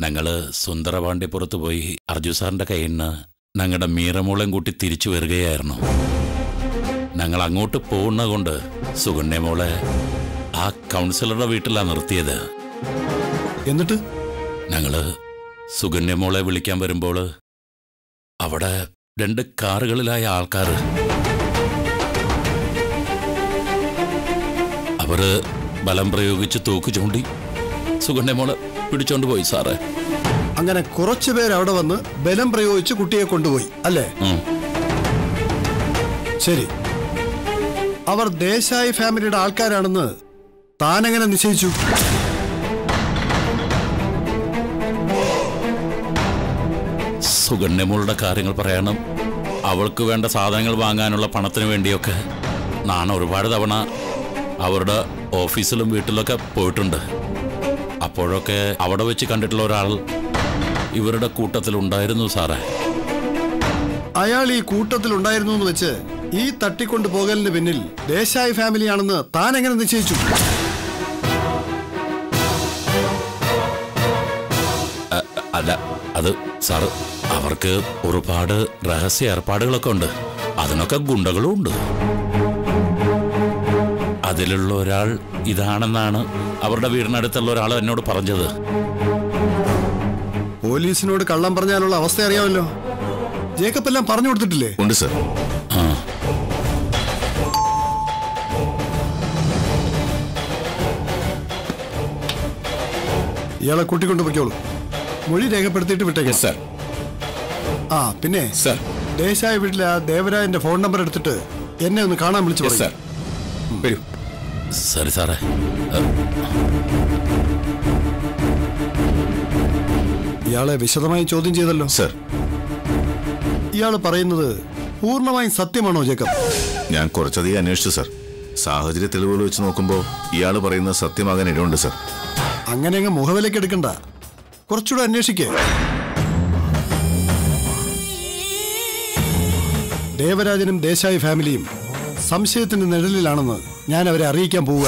ഞങ്ങള് സുന്ദരപാണ്ഡ്യപ്പുറത്ത് പോയി അർജു സാറിന്റെ കയ്യിൽ നിന്ന് ഞങ്ങളുടെ മീറമോളെയും കൂട്ടി തിരിച്ചു വരികയായിരുന്നു ഞങ്ങൾ അങ്ങോട്ട് പോകുന്ന കൊണ്ട് സുഗണ്യമോളെ ആ കൗൺസിലറുടെ വീട്ടിലാണ് നിർത്തിയത് എന്നിട്ട് ഞങ്ങള് സുഗന്യമോളെ വിളിക്കാൻ വരുമ്പോൾ അവിടെ രണ്ട് കാറുകളിലായ ആൾക്കാർ അവര് ബലം പ്രയോഗിച്ച് തൂക്ക് ചൂണ്ടി സുഗന്യമോളെ പിടിച്ചോണ്ട് പോയി സാറേ അങ്ങനെ കുറച്ചു പേർ അവിടെ വന്ന് ബലം പ്രയോഗിച്ച് കുട്ടിയെ കൊണ്ടുപോയി അല്ലേ ഉം. ശരി അവർ ദേശായി ഫാമിലിയുടെ ആൾക്കാരാണെന്ന് താനെങ്ങനെ നിശ്ചയിച്ചു സുഗന്യമോളുടെ കാര്യങ്ങൾ പറയണം അവൾക്ക് വേണ്ട സാധനങ്ങൾ വാങ്ങാനുള്ള പണത്തിന് വേണ്ടിയൊക്കെ ഞാൻ ഒരുപാട് തവണ അവരുടെ ഓഫീസിലും വീട്ടിലൊക്കെ പോയിട്ടുണ്ട് അപ്പോഴൊക്കെ അവിടെ വെച്ച് കണ്ടിട്ടുള്ള ഒരാൾ ഇവരുടെ കൂട്ടത്തിലുണ്ടായിരുന്നു സാറേ അയാൾ ഈ കൂട്ടത്തിൽ ഉണ്ടായിരുന്നു എന്ന് വെച്ച് ഈ തട്ടിക്കൊണ്ടു പോകലിന് പിന്നിൽ ദേശായി ഫാമിലിയാണെന്ന് താൻ എങ്ങനെ നിശ്ചയിച്ചു അല്ല അത് സാറ് അവർക്ക് ഒരുപാട് രഹസ്യ ഏർപ്പാടുകളൊക്കെ ഉണ്ട് അതിനൊക്കെ ഗുണ്ടകളും ഉണ്ട് അതിലുള്ള ഒരാൾ ഇതാണെന്നാണ് അവരുടെ വീടിനടുത്തുള്ള ഒരാൾ എന്നോട് പറഞ്ഞത് പോലീസിനോട് കള്ളം പറഞ്ഞാലുള്ള അവസ്ഥ അറിയാമല്ലോ ജേക്കബ് എല്ലാം പറഞ്ഞു കൊടുത്തിട്ടില്ലേ ഉണ്ട് സർ ആ ഇയാളെ കൂട്ടിക്കൊണ്ട് പൊയ്ക്കോളൂ മൊഴി രേഖപ്പെടുത്തിയിട്ട് വിട്ടേക്കാം സർ ആ പിന്നെ സർ ദേശായ വീട്ടിലെ ആ ദേവരാജന്റെ ഫോൺ നമ്പർ എടുത്തിട്ട് എന്നെ ഒന്ന് കാണാൻ വിളിച്ചു യെസ് സർ പറയൂ. വരൂ സരി സാറേ ഇയാളെ വിശദമായി ചോദ്യം ചെയ്തല്ലോ സർ ഇയാൾ പറയുന്നത് പൂർണ്ണമായും സത്യമാണോ ജേക്കബ് ഞാൻ കുറച്ചധികം അന്വേഷിച്ചു സർ സാഹചര്യ തെളിവുകൾ വെച്ച് നോക്കുമ്പോൾ ഇയാൾ പറയുന്നത് സത്യമാകാൻ ഇടമുണ്ട് സർ അങ്ങനെ അങ്ങ് മുഖവിലേക്ക് എടുക്കണ്ട കുറച്ചുകൂടെ അന്വേഷിക്കേ ദേവരാജനും ദേശായി ഫാമിലിയും സംശയത്തിന്റെ നിഴലിലാണെന്ന് ഞാൻ അവരെ അറിയിക്കാൻ പോവുക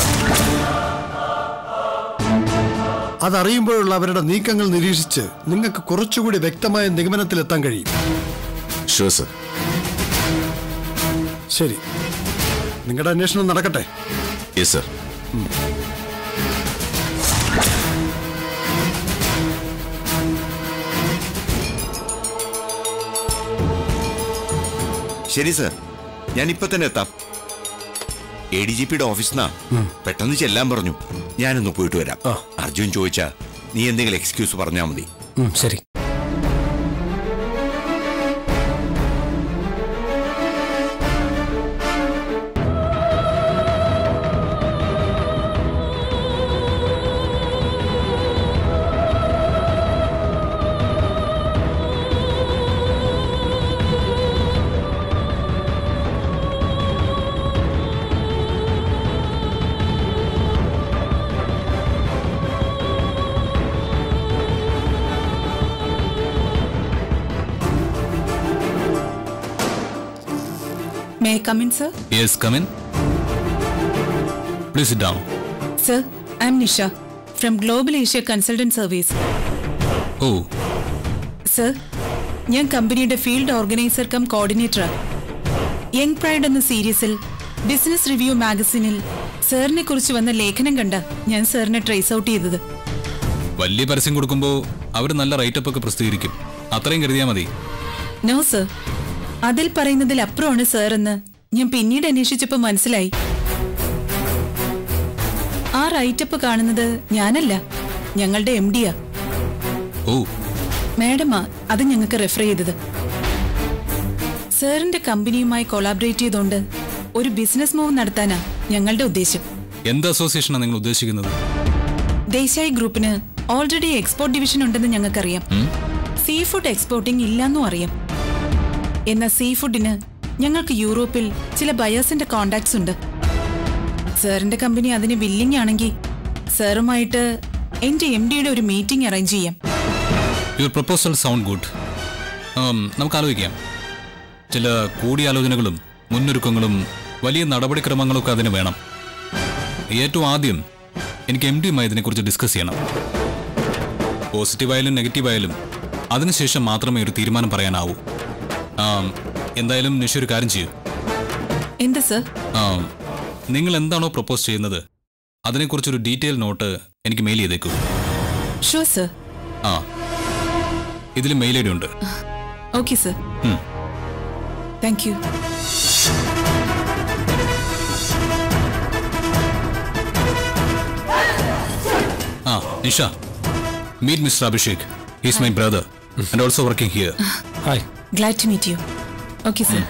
അതറിയുമ്പോഴുള്ള അവരുടെ നീക്കങ്ങൾ നിരീക്ഷിച്ച് നിങ്ങൾക്ക് കുറച്ചുകൂടി വ്യക്തമായ നിഗമനത്തിലെത്താൻ കഴിയും ഷുവർ സർ ശരി നിങ്ങളുടെ അന്വേഷണം നടക്കട്ടെ യെസ് സർ ശരി സർ ഞാൻ ഇപ്പൊ തന്നെ എത്താം എ ഡി ജി പിയുടെ ഓഫീസിന്നാ പെട്ടെന്ന് ചെല്ലാൻ പറഞ്ഞു ഞാനൊന്ന് പോയിട്ട് വരാം അർജുൻ ചോദിച്ചാ നീ എന്തെങ്കിലും എക്സ്ക്യൂസ് പറഞ്ഞാൽ മതി ശരി May I come in, sir? Yes, come in. Please sit down. Sir, I'm Nisha from Global Asia Consultant Service. Oh, sir ഞാൻ കമ്പനിയുടെ ഫീൽഡ് ഓർഗനൈസർ കം കോർഡിനേറ്ററാണ് യങ് പ്രൈഡ് എന്ന സീരീസിൽ ബിസിനസ് റിവ്യൂ മാഗസിനിൽ സാറിനെ കുറിച്ച് വന്ന ലേഖനം കണ്ട ഞാൻ സാറിനെ ട്രേസ് ഔട്ട് ചെയ്തത് വലിയ പരസ്യം കൊടുക്കുമ്പോൾ അവർ നല്ല റൈറ്റപ്പ് ഒക്കെ പ്രസിദ്ധീകരിക്കും അത്രയും കരുതിയാൽ മതി നോ സർ അതിൽ പറയുന്നതിൽ അപ്പുറമാണ് സാർ എന്ന് ഞാൻ പിന്നീട് അന്വേഷിച്ചപ്പോൾ മനസ്സിലായി ആ റൈറ്റപ്പ് കാണുന്നത് ഞാനല്ല ഞങ്ങളുടെ എം ഡിയാ ഓ മാഡമാ അത് ഞങ്ങൾക്ക് റെഫർ ചെയ്തത് സാറിന്റെ കമ്പനിയുമായി കൊളാബറേറ്റ് ചെയ്തുകൊണ്ട് ഒരു ബിസിനസ് മൂവ് നടത്താനാ ഞങ്ങളുടെ ഉദ്ദേശം എന്ത് അസോസിയേഷനാണ് നിങ്ങൾ ഉദ്ദേശിക്കുന്നത് ദേശായി ഗ്രൂപ്പിന് ഓൾറെഡി എക്സ്പോർട്ട് ഡിവിഷൻ ഉണ്ടെന്ന് ഞങ്ങൾക്കറിയാം സീ ഫുഡ് എക്സ്പോർട്ടിംഗ് ഇല്ലാന്നും അറിയാം എന്നാൽ സീ ഫുഡിന് ഞങ്ങൾക്ക് യൂറോപ്പിൽ ചില ബയേഴ്സിന്റെ കോണ്ടാക്ട്സ് ഉണ്ട് സാറിന്റെ കമ്പനി അതിന് വില്ലിംഗ് ആണെങ്കിൽ സാറുമായിട്ട് എന്റെ എം ഡിയുടെ ഒരു മീറ്റിംഗ് അറേഞ്ച് ചെയ്യാം യുവർ പ്രപ്പോസൽ സൗണ്ട് ഗുഡ് നമുക്ക് ആലോചിക്കാം ചില കൂടിയാലോചനകളും മുന്നൊരുക്കങ്ങളും വലിയ നടപടിക്രമങ്ങളൊക്കെ അതിന് വേണം ഏറ്റവും ആദ്യം എനിക്ക് എം ഡിയുമായി ഇതിനെക്കുറിച്ച് ഡിസ്കസ് ചെയ്യണം പോസിറ്റീവായാലും നെഗറ്റീവായാലും അതിനുശേഷം മാത്രമേ ഒരു തീരുമാനം പറയാനാവൂ ആ, എന്തായാലും നിഷ ഒരു കാര്യം ചെയ്യൂ എന്താ സർ ആ, നിങ്ങൾ എന്താണോ പ്രപ്പോസ് ചെയ്യുന്നത് അതിനെക്കുറിച്ചൊരു ഡീറ്റെയിൽ നോട്ട് എനിക്ക് മെയിൽ ചെയ്തേക്കൂ ഷുവർ സർ ആ ഇതിൽ മെയിൽ ഐ ഡി ഉണ്ട് ഓക്കെ സർ ഉം. താങ്ക് യു ആ Nisha meet mister Abhishek is my brother and also working here hi glad to meet you okay sir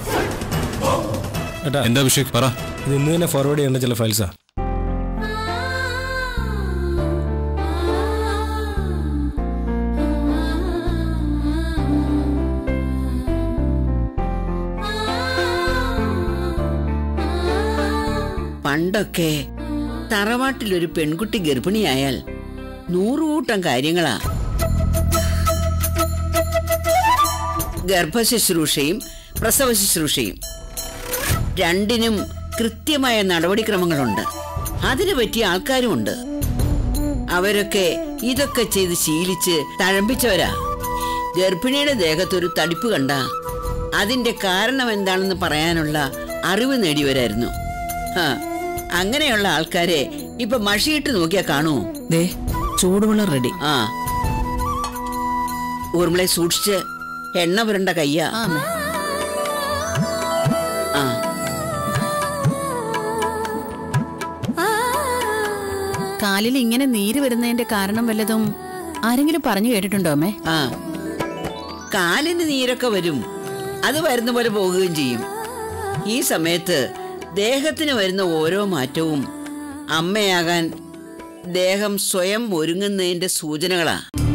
ഏട്ടാ എന്താ അഭിഷേക് പറ ഇത് ഇന്ന് തന്നെ ഫോർവേഡ് ചെയ്യേണ്ട ചില ഫയൽസാ പണ്ടൊക്കെ തറവാട്ടിലൊരു പെൺകുട്ടി ഗർഭിണിയായാൽ നൂറുകൂട്ടം കാര്യങ്ങളാ ഗർഭശുശ്രൂഷയും പ്രസവ ശുശ്രൂഷയും രണ്ടിനും കൃത്യമായ നടപടിക്രമങ്ങളുണ്ട് അതിന് പറ്റിയ ആൾക്കാരുമുണ്ട് അവരൊക്കെ ഇതൊക്കെ ചെയ്ത് ശീലിച്ച് തഴമ്പിച്ചവരാ ഗർഭിണിയുടെ ദേഹത്തൊരു തടിപ്പ് കണ്ട അതിന്റെ കാരണം എന്താണെന്ന് പറയാനുള്ള അറിവ് നേടിയവരായിരുന്നു ആ, അങ്ങനെയുള്ള ആൾക്കാരെ ഇപ്പൊ മഷിയിട്ട് നോക്കിയാ കാണൂ ദേ ചൂടുവെള്ളം റെഡി ആ ഊർമിളെ സൂക്ഷിച്ച് എണ്ണ പുരണ്ട കയ്യാ ആ കാലിൽ ഇങ്ങനെ നീര് വരുന്നതിന്റെ കാരണം വല്ലതും ആരെങ്കിലും പറഞ്ഞു കേട്ടിട്ടുണ്ടോ അമ്മേ ആ കാലിന് നീരൊക്കെ വരും അത് വരുന്ന പോലെ പോകുകയും ചെയ്യും ഈ സമയത്ത് ദേഹത്തിന് വരുന്ന ഓരോ മാറ്റവും അമ്മയാകാൻ ദേഹം സ്വയം ഒരുങ്ങുന്നതിന്റെ സൂചനകളാ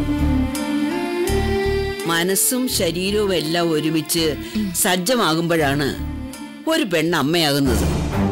മനസ്സും ശരീരവും എല്ലാം ഒരുമിച്ച് സജ്ജമാകുമ്പോഴാണ് ഒരു പെണ്ണ് അമ്മയാകുന്നത്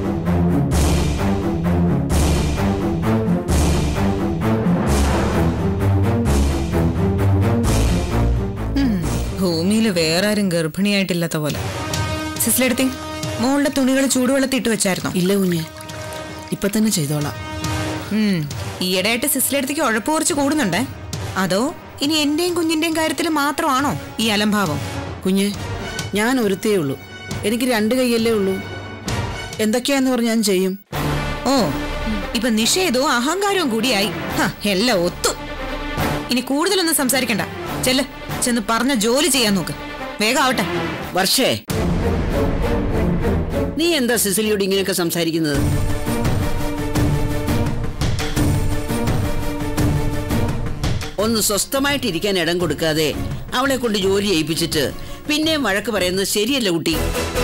ഭൂമിയിൽ വേറെ ആരും ഗർഭിണിയായിട്ടില്ലാത്ത പോലെ സിസ്ലെടുത്തി മോളുടെ തുണികൾ ചൂടുവെള്ളത്തിൽ ഇട്ട് വെച്ചായിരുന്നോ ഇല്ല കുഞ്ഞ് ഇപ്പൊ തന്നെ ചെയ്തോളാം ഉം. ഈയിടെയായിട്ട് സിസ്ലെടുത്തേക്ക് ഉഴപ്പ് കുറച്ച് കൂടുന്നുണ്ടേ അതോ ഇനി എന്റെയും കുഞ്ഞിന്റെയും കാര്യത്തിൽ മാത്രമാണോ ഈ അലംഭാവം കുഞ്ഞ് ഞാൻ ഒരുത്തേ ഉള്ളൂ എനിക്ക് രണ്ട് കൈയല്ലേ ഉള്ളൂ എന്തൊക്കെയാന്ന് പറഞ്ഞ് ഞാൻ ചെയ്യും ഓ ഇപ്പൊ നിഷേധവും അഹങ്കാരവും കൂടിയായി ഹ, എല്ലാം ഒത്തു ഇനി കൂടുതലൊന്നും സംസാരിക്കണ്ട ചെല്ല് ചെന്ന് പറഞ്ഞ ജോലി ചെയ്യാൻ നോക്ക് വേഗം ആവട്ടെ വർഷേ നീ എന്താ സിസിലിയോട് ഇങ്ങനെയൊക്കെ സംസാരിക്കുന്നത് ഒന്ന് സ്വസ്ഥമായിട്ടിരിക്കാൻ ഇടം കൊടുക്കാതെ അവളെ കൊണ്ട് ജോലി ചെയ്യിപ്പിച്ചിട്ട് പിന്നെയും വഴക്ക് പറയുന്നത് ശരിയല്ല കുട്ടി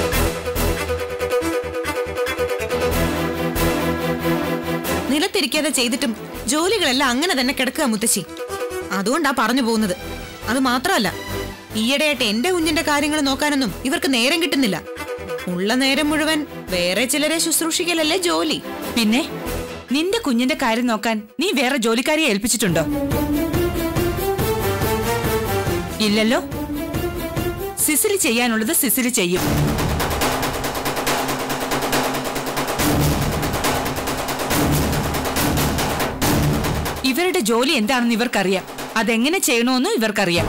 നിലത്തിരിക്കാതെ ചെയ്തിട്ടും ജോലികളെല്ലാം അങ്ങനെ തന്നെ കിടക്കുക മുത്തശ്ശി അതുകൊണ്ടാ പറഞ്ഞു പോകുന്നത് അത് മാത്രമല്ല ഈയിടെയായിട്ട് എന്റെ കുഞ്ഞിന്റെ കാര്യങ്ങൾ നോക്കാനൊന്നും ഇവർക്ക് നേരം കിട്ടുന്നില്ല ഉള്ള നേരം മുഴുവൻ വേറെ ചിലരെ ശുശ്രൂഷിക്കലല്ലേ ജോലി പിന്നെ നിന്റെ കുഞ്ഞിന്റെ കാര്യം നോക്കാൻ നീ വേറെ ജോലിക്കാരിയെ ഏൽപ്പിച്ചിട്ടുണ്ടോ ഇല്ലല്ലോ സിസിലി ചെയ്യാനുള്ളത് സിസിലി ചെയ്യും ഇവരുടെ ജോലി എന്താണെന്ന് ഇവർക്കറിയാം അതെങ്ങനെ ചെയ്യണമെന്നും ഇവർക്കറിയാം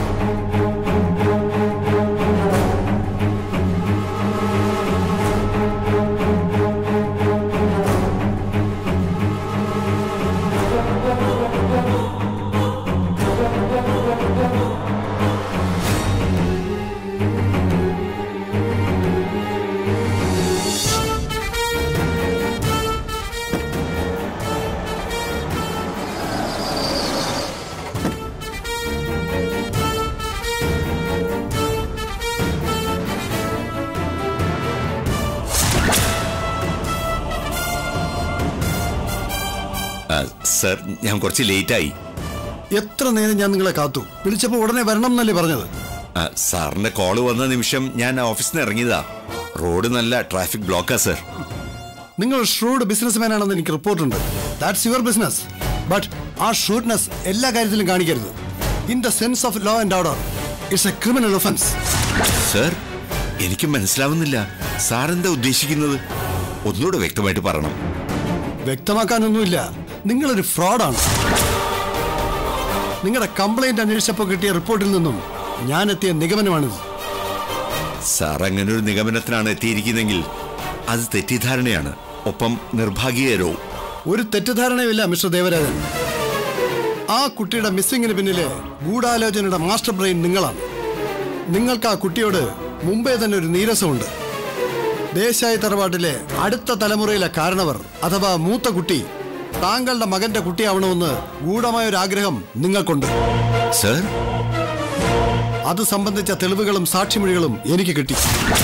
ആ, സർ ഞാൻ കുറച്ച് ലേറ്റായി എത്ര നേരം ഞാൻ നിങ്ങളെ കാത്തു വിളിച്ചപ്പോൾ ഉടനെ വരണം എന്നല്ലേ പറഞ്ഞത് ആ, സാറിന്റെ കോള് വന്ന നിമിഷം ഞാൻ ഓഫീസിൽ നിന്ന് ഇറങ്ങിയതാ റോഡ് നല്ല ട്രാഫിക് ബ്ലോക്കാ സർ നിങ്ങൾ ഷ്രൂഡ് ബിസിനസ്മാൻ ആണെന്ന് എനിക്ക് റിപ്പോർട്ടുണ്ട് ദാറ്റ്സ് യുവർ ബിസിനസ് ബട്ട് ആ ഷൂഡ്നെസ് എല്ലാ കാര്യത്തിലും കാണിക്കരുത് in the sense of law and order it's a criminal offence sir എനിക്ക് മനസ്സിലാവുന്നില്ല സാർ എന്താ ഉദ്ദേശിക്കുന്നത് ഒന്നുകൂടെ വ്യക്തമായിട്ട് പറയണം വ്യക്തമാക്കാനൊന്നുമില്ല നിങ്ങളൊരു ഫ്രോഡാണ് നിങ്ങളുടെ കംപ്ലൈന്റ് അന്വേഷിച്ചപ്പോൾ കിട്ടിയ റിപ്പോർട്ടിൽ നിന്നും ഞാൻ എത്തിയ നിഗമനമാണിത് സാർ അങ്ങനെ ഒരു നിഗമനത്തിനാണ് എത്തിയിരിക്കുന്നെങ്കിൽ അത് തെറ്റിദ്ധാരണയാണ് ഒപ്പം നിർഭാഗ്യകരവും ഒരു തെറ്റിദ്ധാരണയുമില്ല മിസ്റ്റർ ദേവരാജൻ ആ കുട്ടിയുടെ മിസ്സിങ്ങിന് പിന്നിലെ ഗൂഢാലോചനയുടെ മാസ്റ്റർ ബ്രെയിൻ നിങ്ങളാണ് നിങ്ങൾക്ക് ആ കുട്ടിയോട് മുമ്പേ തന്നെ ഒരു നീരസമുണ്ട് ദേശായി തറവാട്ടിലെ അടുത്ത തലമുറയിലെ കാരണവർ അഥവാ മൂത്ത കുട്ടി താങ്കളുടെ മകന്റെ കുട്ടിയാവണമെന്ന് ഗൂഢമായ ഒരു ആഗ്രഹം നിങ്ങൾക്കുണ്ട് സർ അത് സംബന്ധിച്ച തെളിവുകളും സാക്ഷിമൊഴികളും എനിക്ക് കിട്ടി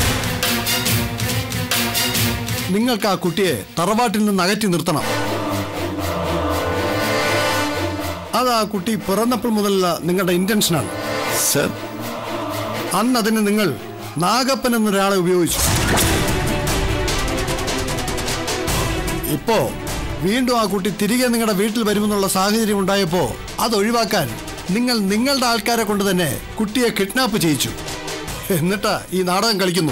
നിങ്ങൾക്ക് ആ കുട്ടിയെ തറവാട്ടിൽ നിന്ന് അകറ്റി നിർത്തണം അത് ആ കുട്ടി പിറന്നപ്പോൾ മുതലുള്ള നിങ്ങളുടെ ഇന്റൻഷനാണ് സർ അന്ന് അതിന് നിങ്ങൾ നാഗപ്പൻ എന്നൊരാളെ ഉപയോഗിച്ചു ഇപ്പോ വീണ്ടും ആ കുട്ടി തിരികെ നിങ്ങളുടെ വീട്ടിൽ വരുമെന്നുള്ള സാഹചര്യം ഉണ്ടായപ്പോ അത് ഒഴിവാക്കാൻ നിങ്ങൾ നിങ്ങളുടെ ആൾക്കാരെ കൊണ്ട് തന്നെ കുട്ടിയെ കിഡ്നാപ്പ് ചെയ്യിച്ചു എന്നിട്ടാ ഈ നാടകം കളിക്കുന്നു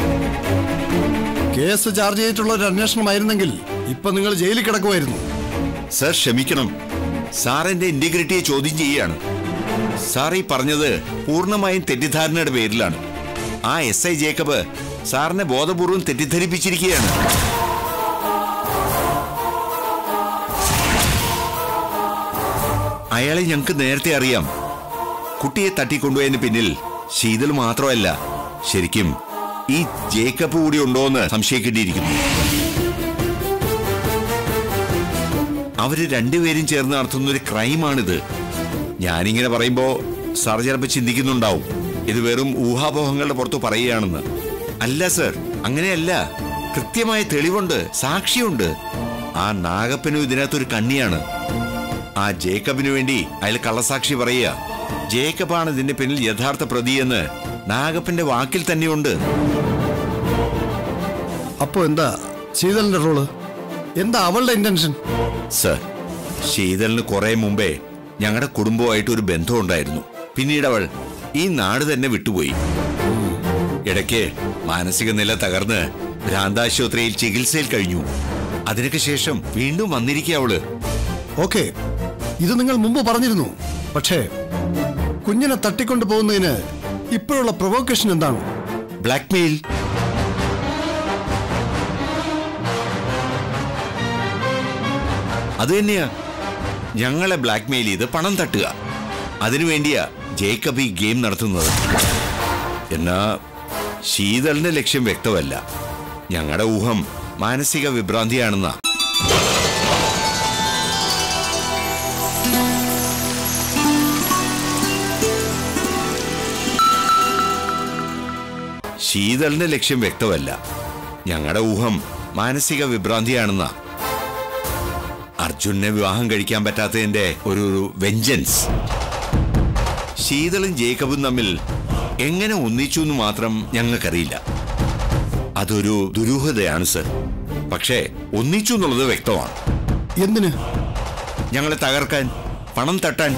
കേസ് ചാർജ് ചെയ്തിട്ടുള്ള ഒരു അന്വേഷണമായിരുന്നെങ്കിൽ ഇപ്പൊ നിങ്ങൾ ജയിലിൽ കിടക്കുമായിരുന്നു സർ ക്ഷമിക്കണം സാർ എന്റെ ഇന്റഗ്രിറ്റിയെ ചോദ്യം ചെയ്യുകയാണ് സാർ ഈ പറഞ്ഞത് പൂർണ്ണമായും തെറ്റിദ്ധാരണയുടെ പേരിലാണ് ആ എസ് ഐ ജേക്കബ് സാറിനെ ബോധപൂർവം തെറ്റിദ്ധരിപ്പിച്ചിരിക്കുകയാണ് അയാളെ ഞങ്ങൾക്ക് നേരത്തെ അറിയാം കുട്ടിയെ തട്ടിക്കൊണ്ടുപോയതിന് പിന്നിൽ ശീതൽ മാത്രമല്ല ശരിക്കും ഈ ജേക്കബ് കൂടി ഉണ്ടോ എന്ന് സംശയിക്കേണ്ടിയിരിക്കുന്നു അവര് രണ്ടുപേരും ചേർന്ന് നടത്തുന്ന ഒരു ക്രൈമാണിത് ഞാനിങ്ങനെ പറയുമ്പോ സാർ ചിലപ്പോൾ ചിന്തിക്കുന്നുണ്ടാവും ഇത് വെറും ഊഹാപോഹങ്ങളുടെ പുറത്ത് പറയുകയാണെന്ന് അല്ല സർ അങ്ങനെയല്ല കൃത്യമായ തെളിവുണ്ട് സാക്ഷിയുണ്ട് ആ നാഗപ്പനും ഇതിനകത്തൊരു കണ്ണിയാണ് ആ ജേക്കബിന് വേണ്ടി അയാൾ കള്ളസാക്ഷി പറയുക ജേക്കബാണ് ഇതിന്റെ പിന്നിൽ യഥാർത്ഥ പ്രതിയെന്ന് നാഗപ്പന്റെ വാക്കിൽ തന്നെയുണ്ട് അപ്പോ എന്താ ശീതലിന്റെ റോള് എന്താ അവളുടെ ഇന്റൻഷൻ സർ ശീതലിന് കുറെ മുമ്പേ ഞങ്ങളുടെ കുടുംബമായിട്ട് ഒരു ബന്ധമുണ്ടായിരുന്നു പിന്നീട് അവൾ ഈ നാട് തന്നെ വിട്ടുപോയി ഇടയ്ക്ക് മാനസിക നില തകർന്ന് ഭ്രാന്താശുപത്രിയിൽ ചികിത്സയിൽ കഴിഞ്ഞു അതിനൊക്കെ ശേഷം വീണ്ടും വന്നിരിക്കുക അവള് ഓക്കെ ഇത് നിങ്ങൾ മുമ്പ് പറഞ്ഞിരുന്നു പക്ഷേ കുഞ്ഞിനെ തട്ടിക്കൊണ്ടു പോകുന്നതിന് ഇപ്പോഴുള്ള പ്രൊവോക്കേഷൻ എന്താണ് ബ്ലാക്ക്മെയിൽ അത് തന്നെയാ ഞങ്ങളെ ബ്ലാക്ക്മെയിൽ ചെയ്ത് പണം തട്ടുക അതിനുവേണ്ടിയാ ജേക്കബ് ഈ ഗെയിം നടത്തുന്നത് എന്നാ ശീതളിന്റെ ലക്ഷ്യം വ്യക്തമല്ല ഞങ്ങളുടെ ഊഹം മാനസിക വിഭ്രാന്തിയാണെന്നാ ശീതളിന്റെ ലക്ഷ്യം വ്യക്തമല്ല ഞങ്ങളുടെ ഊഹം മാനസിക വിഭ്രാന്തിയാണെന്നാ അർജുനെ വിവാഹം കഴിക്കാൻ പറ്റാത്തതിന്റെ ഒരു വെഞ്ചൻസ് ശീതളും ജേക്കബും തമ്മിൽ എങ്ങനെ ഒന്നിച്ചു എന്ന് മാത്രം ഞങ്ങൾക്കറിയില്ല അതൊരു ദുരൂഹതയാണ് സർ പക്ഷേ ഒന്നിച്ചു എന്നുള്ളത് വ്യക്തമാണ് എന്തിന് ഞങ്ങളെ തകർക്കാൻ പണം തട്ടാൻ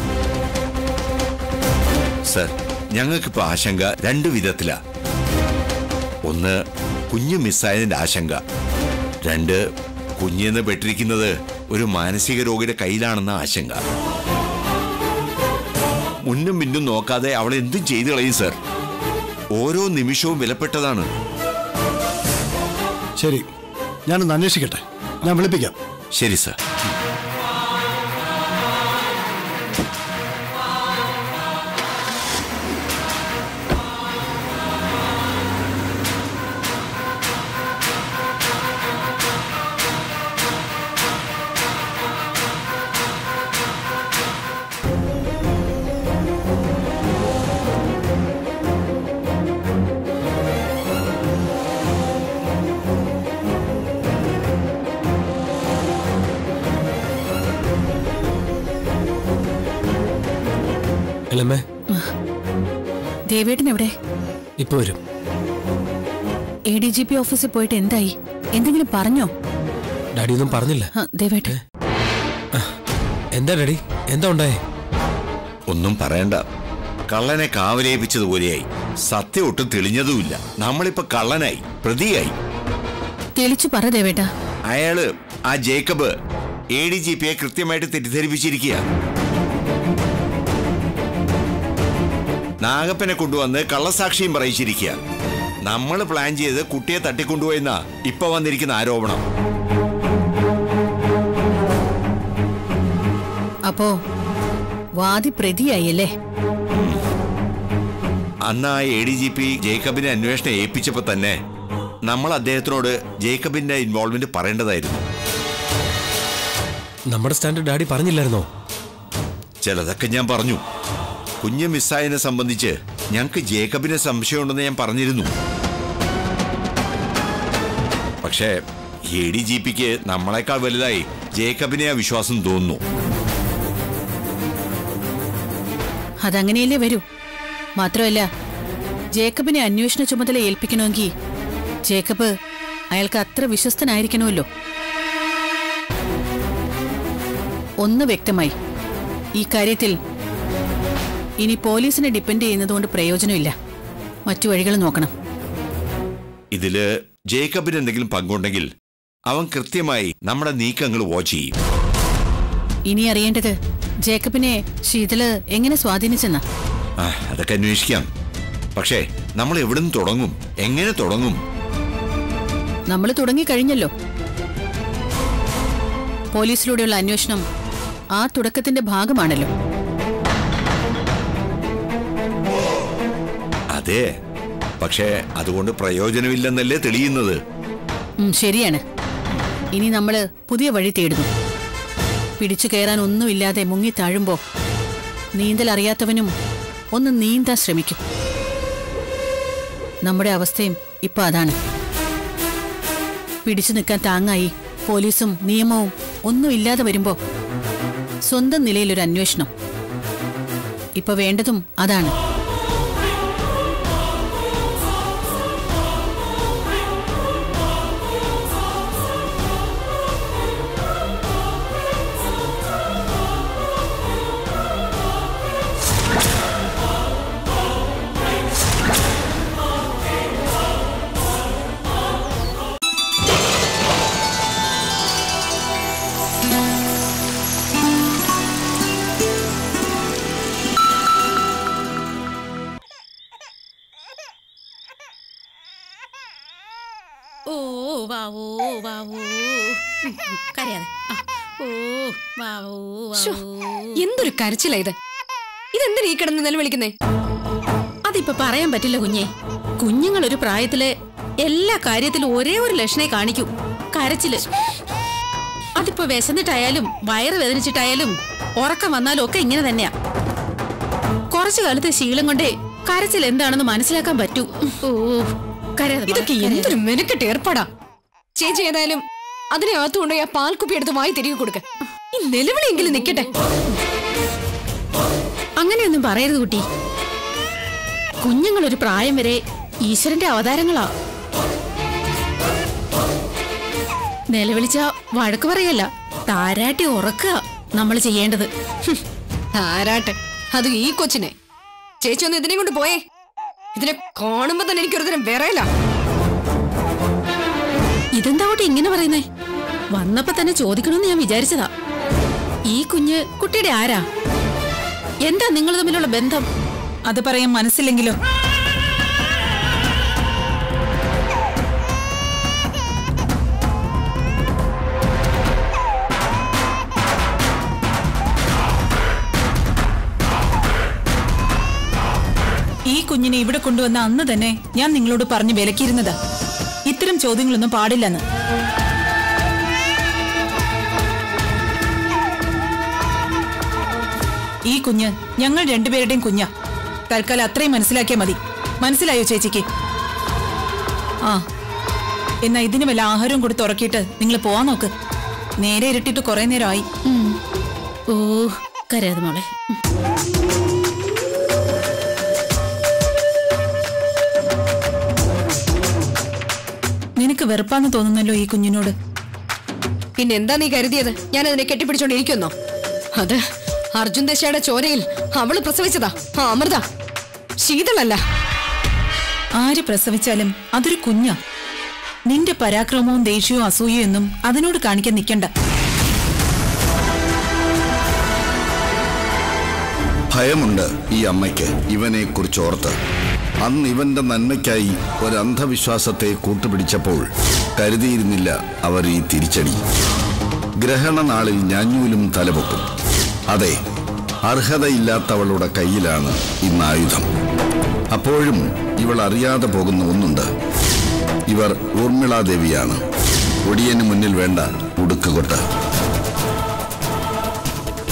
സർ ഞങ്ങൾക്കിപ്പോ ആശങ്ക രണ്ടു വിധത്തിലാ ഒന്ന് കുഞ്ഞ് മിസ്സായതിന്റെ ആശങ്ക രണ്ട് കുഞ്ഞെന്ന് പെട്ടിരിക്കുന്നത് ഒരു മാനസിക രോഗിയുടെ കയ്യിലാണെന്ന ആശങ്ക മുന്നും പിന്നും നോക്കാതെ അവൾ എന്തും ചെയ്തു കളയും സർ ഓരോ നിമിഷവും വിലപ്പെട്ടതാണ് ശരി ഞാനൊന്ന് അന്വേഷിക്കട്ടെ ഞാൻ വിളിപ്പിക്കാം ശരി സർ അല്ലമ്മേ ദേവേട്ടൻ എവിടെ ഇപ്പൊ വരും എ ഡി ജി പി ഓഫീസിൽ പോയിട്ട് എന്തായി എന്തെങ്കിലും പറഞ്ഞോ ഡാഡി ഒന്നും പറഞ്ഞില്ല ആ, ദേവേട്ടൻ എന്താ ഡാഡി എന്താ ഉണ്ടായേ ഒന്നും പറയണ്ട കള്ളനെ കാവലേപ്പിച്ചതുപോലെയായി സത്യം ഒട്ടും തെളിഞ്ഞതുമില്ല നമ്മളിപ്പോ കള്ളനായി പ്രതിയായി തെളിച്ചു പറ ദേവേട്ട അയാള് ആ ജേക്കബ് എ ഡി ജി പിയെ കൃത്യമായിട്ട് തെറ്റിദ്ധരിപ്പിച്ചിരിക്കുക നാഗപ്പനെ കൊണ്ടുവന്ന് കള്ളസാക്ഷിയും പറയിച്ചിരിക്കുക നമ്മൾ പ്ലാൻ ചെയ്ത് കുട്ടിയെ തട്ടിക്കൊണ്ടുപോയെന്നാ ഇപ്പൊ വന്നിരിക്കുന്ന ആരോപണം അപ്പോ വാദി പ്രതിയായല്ലേ അന്ന് ആ എ ഡി ജി പി ജേക്കബിനെ അന്വേഷണം ഏൽപ്പിച്ചപ്പോ തന്നെ നമ്മൾ അദ്ദേഹത്തിനോട് ജേക്കബിന്റെ ഇൻവോൾവ്മെന്റ് പറയേണ്ടതായിരുന്നു നമ്മുടെ സ്റ്റാൻഡ് ഡാഡി പറഞ്ഞില്ലായിരുന്നോ ചിലതൊക്കെ ഞാൻ പറഞ്ഞു കുഞ്ഞ് മിസ്സായതിനെ സംബന്ധിച്ച് ഞങ്ങൾക്ക് ജേക്കബിനെ സംശയമുണ്ടെന്ന് ഞാൻ പറഞ്ഞിരുന്നു പക്ഷേ എ ഡി ജി പിക്ക് നമ്മളെക്കാൾ വലുതായി ജേക്കബിനെ ആ വിശ്വാസം തോന്നുന്നു അതങ്ങനെയല്ലേ വരൂ മാത്രമല്ല ജേക്കബിനെ അന്വേഷണ ചുമതല ഏൽപ്പിക്കണമെങ്കിൽ ജേക്കബ് അയാൾക്ക് അത്ര വിശ്വസ്തനായിരിക്കണമല്ലോ ഒന്ന് വ്യക്തമായി ഈ കാര്യത്തിൽ ഇനി പോലീസിനെ ഡിപ്പെൻഡ് ചെയ്യുന്നതുകൊണ്ട് പ്രയോജനമില്ല മറ്റു വഴികൾ നോക്കണം ഇതില് ജേക്കബിന് എന്തെങ്കിലും പങ്കുണ്ടെങ്കിൽ അവൻ കൃത്യമായി നമ്മുടെ നീക്കങ്ങൾ വാച്ച് ചെയ്യും ഇനി അറിയേണ്ടത് ജേക്കബിനെ ശീതള് എങ്ങനെ സ്വാധീനിച്ചെന്നാ ആ, അതൊക്കെ അന്വേഷിക്കാം പക്ഷേ നമ്മൾ എവിടുന്ന് തുടങ്ങും എങ്ങനെ തുടങ്ങും നമ്മൾ തുടങ്ങിക്കഴിഞ്ഞല്ലോ പോലീസിലൂടെയുള്ള അന്വേഷണം ആ തുടക്കത്തിന്റെ ഭാഗമാണല്ലോ അതെ പക്ഷേ അതുകൊണ്ട് പ്രയോജനമില്ലെന്നല്ലേ തെളിയുന്നത് ഉം, ശരിയാണ് ഇനി നമ്മൾ പുതിയ വഴി തേടുന്നു പിടിച്ചു കയറാൻ ഒന്നുമില്ലാതെ മുങ്ങി താഴുമ്പോ നീന്തൽ അറിയാത്തവനും ഒന്ന് നീന്താൻ ശ്രമിക്കും നമ്മുടെ അവസ്ഥയും ഇപ്പൊ അതാണ് പിടിച്ചു നിൽക്കാൻ താങ്ങായി പോലീസും നിയമവും ഒന്നുമില്ലാതെ വരുമ്പോ സ്വന്തം നിലയിലൊരു അന്വേഷണം ഇപ്പൊ വേണ്ടതും അതാണ് ഓ വാവോ വാവോ ഉം, ഉം, കരയാതെ ആ, ഓ വാവോ ശ്ശോ, വാവോ എന്തൊരു കരച്ചിലാ ഇത് ഇതെന്തിനാ ഈ കിടന്ന് നിലവിളിക്കുന്നേ അതിപ്പോ പറയാൻ പറ്റില്ല കുഞ്ഞെ കുഞ്ഞുങ്ങൾ ഒരു പ്രായത്തില് എല്ലാ കാര്യത്തിലും ഒരേ ഒരു ലക്ഷണേ കാണിക്കൂ കരച്ചില് അതിപ്പോ വിശന്നിട്ടായാലും വയറ് വേദനിച്ചിട്ടായാലും ഉറക്കം വന്നാലും ഒക്കെ ഇങ്ങനെ തന്നെയാ കുറച്ചു കാലത്തെ ശീലം കൊണ്ടേ കരച്ചിൽ എന്താണെന്ന് മനസ്സിലാക്കാൻ പറ്റൂ ഓ കരയാതെ മോളെ, ഇതൊക്കെ കരയാതെ. എന്തൊരു മെനക്കെട്ട് ഏർപ്പാടാ ചേച്ചി ഏതായാലും അതിനെ അകത്ത് കൊണ്ടുപോയി ആ പാൽക്കുപ്പി എടുത്ത് വായി തിരികെ കൊടുക്ക ഈ നിലവിളിയെങ്കിലും നിക്കട്ടെ അങ്ങനെയൊന്നും പറയരുത് കുട്ടി കുഞ്ഞുങ്ങൾ ഒരു പ്രായം വരെ ഈശ്വരന്റെ അവതാരങ്ങളാ നിലവിളിച്ച വഴക്ക് പറയല്ല താരാട്ടി ഉറക്കുക നമ്മൾ ചെയ്യേണ്ടത് ഹും. ആരാട്ടെ അത് ഈ കൊച്ചിനെ ചേച്ചി ഒന്ന് ഇതിനെ കൊണ്ട് പോയേ ഇതിനെ കാണുമ്പോ തന്നെ എനിക്ക് ഒരുതരം വിറയല ഇതെന്താ കുട്ടി ഇങ്ങനെ പറയുന്നേ വന്നപ്പോ തന്നെ ചോദിക്കണമെന്ന് ഞാൻ വിചാരിച്ചതാ ഈ കുഞ്ഞ് കുട്ടിയുടെ ആരാ എന്താ നിങ്ങൾ തമ്മിലുള്ള ബന്ധം അത് പറയാൻ മനസ്സില്ലെങ്കിലോ ഈ കുഞ്ഞിനെ ഇവിടെ കൊണ്ടുവന്ന അന്ന് തന്നെ ഞാൻ നിങ്ങളോട് പറഞ്ഞു വിലക്കിയിരുന്നതാ ഇത്തരം ചോദ്യങ്ങളൊന്നും പാടില്ലെന്ന് ഈ കുഞ്ഞ് ഞങ്ങൾ രണ്ടുപേരുടെയും കുഞ്ഞാ തൽക്കാലം അത്രയും മനസ്സിലാക്കിയാൽ മതി മനസ്സിലായോ ചേച്ചിക്ക് ആ എന്നാ ഇതിന് വല്ല ആഹാരവും കൊടുത്ത് ഉറക്കിയിട്ട് നിങ്ങൾ പോവാൻ നോക്ക് നേരെ ഇരട്ടിട്ട് കുറെ നേരമായി ഓ കരയാതെ മോളെ നിനക്ക് വെറുപ്പാന്ന് തോന്നുന്നല്ലോ ഈ കുഞ്ഞിനോട് പിന്നെ എന്താ നീ കരുതിയത് ഞാൻ അതിനെ കെട്ടിപ്പിടിച്ചോണ്ടിരിക്കുന്നോ അത് അർജുൻ ദശയുടെ ചോരയിൽ അവള് പ്രസവിച്ചതാ ആ അമൃത ശീതളല്ല ആര് പ്രസവിച്ചാലും അതൊരു കുഞ്ഞാ നിന്റെ പരാക്രമവും ദേഷ്യവും അസൂയയും ഒന്നും അതിനോട് കാണിക്കാൻ നിൽക്കണ്ട ഭയമുണ്ട് ഈ അമ്മയ്ക്ക് ഇവനെ കുറിച്ച് ഓർത്ത് അന്ന് ഇവന്റെ നന്മയ്ക്കായി ഒരു അന്ധവിശ്വാസത്തെ കൂട്ടുപിടിച്ചപ്പോൾ കരുതിയിരുന്നില്ല അവർ ഈ തിരിച്ചടി ഗ്രഹണ നാളിൽ ഞാഞ്ഞൂലും തലപൊക്കും അതെ അർഹതയില്ലാത്തവളുടെ കയ്യിലാണ് ഇന്ന് ആയുധം അപ്പോഴും ഇവൾ അറിയാതെ പോകുന്ന ഒന്നുണ്ട് ഇവർ ഊർമിളാദേവിയാണ് ഒടിയന് മുന്നിൽ വേണ്ട ഉടുക്കുകൊട്ട്